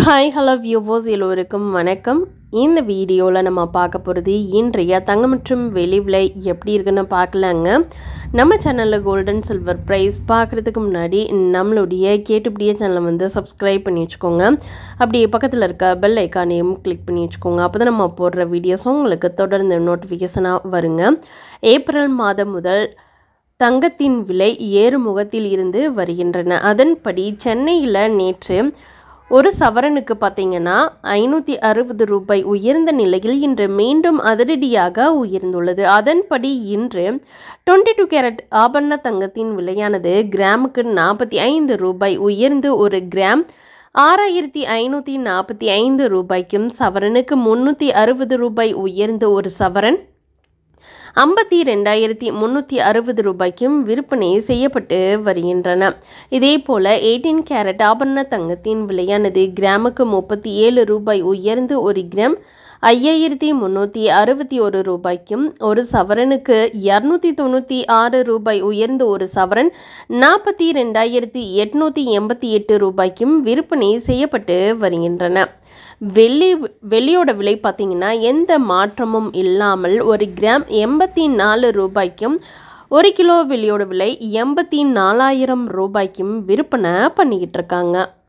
hi hello viewers எல்லோருக்கும் வணக்கம் இந்த வீடியோவில் நம்ம பார்க்க போகிறது இன்றைய தங்கம் மற்றும் வெளி விலை எப்படி இருக்குன்னு பார்க்கலாங்க நம்ம சேனலில் கோல்டன் சில்வர் ப்ரைஸ் பார்க்குறதுக்கு முன்னாடி நம்மளுடைய கேட்டுப்படியே சேனலை வந்து சப்ஸ்கிரைப் பண்ணி வச்சுக்கோங்க அப்படியே பக்கத்தில் இருக்க பெல் ஐக்கானையும் கிளிக் பண்ணி வச்சுக்கோங்க அப்போ தான் நம்ம போடுற வீடியோஸும் உங்களுக்கு தொடர்ந்து நோட்டிஃபிகேஷனாக வருங்க ஏப்ரல் மாதம் முதல் தங்கத்தின் விலை ஏறுமுகத்தில் இருந்து வருகின்றன அதன்படி சென்னையில் நேற்று ஒரு சவரனுக்கு பார்த்தீங்கன்னா ஐநூற்றி அறுபது ரூபாய் உயர்ந்த நிலையில் இன்று மீண்டும் அதிரடியாக உயர்ந்துள்ளது அதன்படி இன்று டுவெண்ட்டி டூ கேரட் ஆபரண தங்கத்தின் விலையானது கிராமுக்கு நாற்பத்தி ஐந்து ரூபாய் உயர்ந்து ஒரு கிராம் ஆறாயிரத்தி ஐநூற்றி நாற்பத்தி ஐந்து ரூபாய்க்கும் சவரனுக்கு முந்நூற்றி அறுபது ரூபாய் உயர்ந்து ஒரு சவரன் ஐம்பத்தி ரெண்டாயிரத்தி முந்நூற்றி அறுபது ரூபாய்க்கும் விற்பனை செய்யப்பட்டு வருகின்றன இதே போல் எயிட்டீன் கேரட் ஆபரண தங்கத்தின் விலையானது கிராமுக்கு முப்பத்தி ஏழு ரூபாய் உயர்ந்து ஒரு கிராம் ஐயாயிரத்தி முந்நூற்றி அறுபத்தி ஒரு ரூபாய்க்கும் ஒரு சவரனுக்கு இரநூத்தி தொண்ணூற்றி ஆறு ரூபாய் உயர்ந்து ஒரு சவரன் நாற்பத்தி ரெண்டாயிரத்தி எட்நூற்றி எண்பத்தி எட்டு ரூபாய்க்கும் விற்பனை செய்யப்பட்டு வருகின்றன வெள்ளி வெள்ளியோட விலை பார்த்திங்கன்னா எந்த மாற்றமும் இல்லாமல் ஒரு கிராம் எண்பத்தி நாலு ரூபாய்க்கும் ஒரு கிலோ வெள்ளியோட விலை எண்பத்தி நாலாயிரம் ரூபாய்க்கும் விற்பனை பண்ணிக்கிட்டு இருக்காங்க